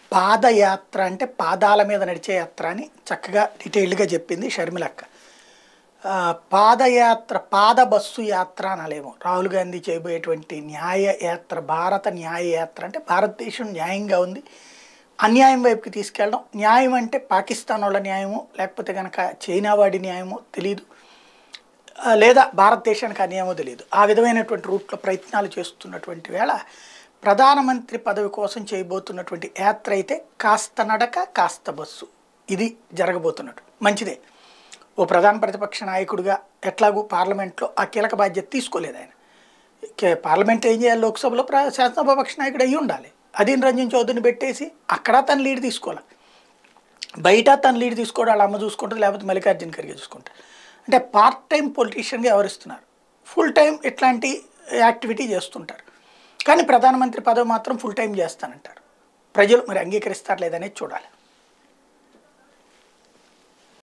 పాదయాత్ర అంటే పాదాల మీద నడిచే యాత్ర అని చక్కగా డీటెయిల్డ్గా చెప్పింది షర్మిలక్క ఆ, పాదయాత్ర పాద బస్సు యాత్ర అనలేము రాహుల్ గాంధీ చేయబోయేటువంటి న్యాయ యాత్ర భారత న్యాయ యాత్ర అంటే భారతదేశం న్యాయంగా ఉంది అన్యాయం వైపుకి తీసుకెళ్ళడం న్యాయం అంటే పాకిస్తాన్ వాళ్ళ న్యాయమో లేకపోతే కనుక చైనా వాడి న్యాయమో తెలియదు ఆ, లేదా భారతదేశానికి అన్యాయమో తెలియదు ఆ విధమైనటువంటి రూట్లో ప్రయత్నాలు చేస్తున్నటువంటి వేళ ప్రధానమంత్రి పదవి కోసం చేయబోతున్నటువంటి యాత్ర అయితే కాస్త నడక కాస్త బస్సు ఇది జరగబోతున్నట్టు మంచిదే ఓ ప్రధాన ప్రతిపక్ష నాయకుడిగా ఎట్లాగూ పార్లమెంట్లో ఆ కీలక బాధ్యత తీసుకోలేదు ఆయన కే- పార్లమెంట్ ఏం చేయాలి లోక్సభలో ప్ర శాసనసభాపక్ష నాయకుడు అయ్యి ఉండాలి అదీన్ రంజన్ చౌదరిని పెట్టేసి అక్కడ తన లీడ్ తీసుకోవాలి బయట తన లీడ్ తీసుకోవడం వాళ్ళ అమ్మ చూసుకుంటుంది లేకపోతే మల్లికార్జున ఖర్గే చూసుకుంటారు అంటే పార్ట్ టైం పొలిటీషియన్గా వ్యవహరిస్తున్నారు ఫుల్ టైం ఇట్లాంటి యాక్టివిటీ చేస్తుంటారు కానీ ప్రధానమంత్రి పదవి మాత్రం ఫుల్ టైం చేస్తానంటారు ప్రజలు మరి అంగీకరిస్తారు లేదనేది చూడాలి